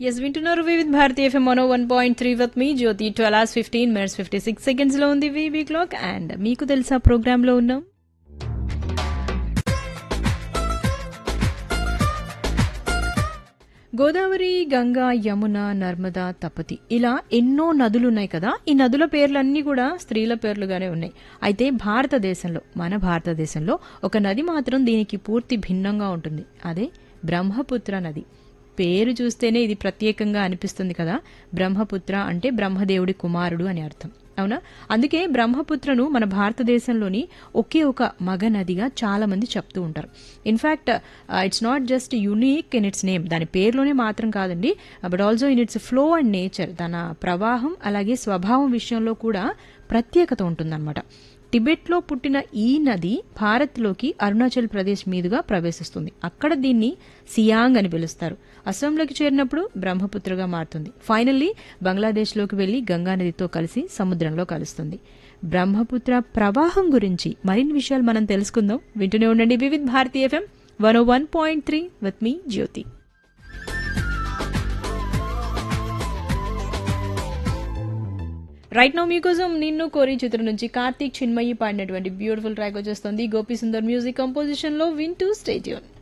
yes వింటున్నారు Vividh Bharati FM మనో one point three with మీ Jyothi twelve hours fifteen minutes fifty six seconds లో ఉంది వీవీ క్లాక్ అండ్ మీకు తెలుసా ప్రోగ్రామ్ లో ఉన్నాం గోదావరి గంగా యమున నర్మద తపతి ఇలా ఎన్నో నదులు ఉన్నాయి కదా ఈ నదుల పేర్లన్నీ కూడా స్త్రీల పేర్లుగానే ఉన్నాయి అయితే భారతదేశంలో మన భారతదేశంలో ఒక నది మాత్రం దీనికి పూర్తి భిన్నంగా ఉంటుంది అదే బ్రహ్మపుత్ర నది పేరు చూస్తేనే ఇది ప్రత్యేకంగా అనిపిస్తుంది కదా బ్రహ్మపుత్ర అంటే బ్రహ్మదేవుడి కుమారుడు అని అర్థం అవునా అందుకే బ్రహ్మపుత్రను మన భారతదేశంలోని ఒకే ఒక మగ నదిగా చాలా మంది చెప్తూ ఉంటారు in fact it's not just unique in its name దాని పేరులోనే మాత్రం కాదండి but also in its flow and nature తన ప్రవాహం అలాగే స్వభావం విషయంలో కూడా ప్రత్యేకత ఉంటుందన్నమాట టిబెట్లో పుట్టిన ఈ నది భారత్లోకి అరుణాచల్ ప్రదేశ్ మీదుగా ప్రవేశిస్తుంది అక్కడ దీన్ని సియాంగ్ అని పిలుస్తారు అస్సాంలోకి చేరినప్పుడు బ్రహ్మపుత్రగా మారుతుంది ఫైనల్లీ బంగ్లాదేశ్లోకి వెళ్లి గంగానదితో కలిసి సముద్రంలో కలుస్తుంది బ్రహ్మపుత్ర ప్రవాహం గురించి మరిన్ని విషయాలు మనం తెలుసుకుందాం వింటూనే ఉండండి Vividh Bharati FM one one point three with మీ జ్యోతి రైట్ నో మీకోసం నిన్ను కోరి చిత్రం నుంచి కార్తీక్ చిన్మయి పాడినటువంటి బ్యూటిఫుల్ ట్రాక్ వచ్చేస్తుంది గోపి సుందర్ మ్యూజిక్ కంపోజిషన్ లో వింటూ స్టేట్యూన్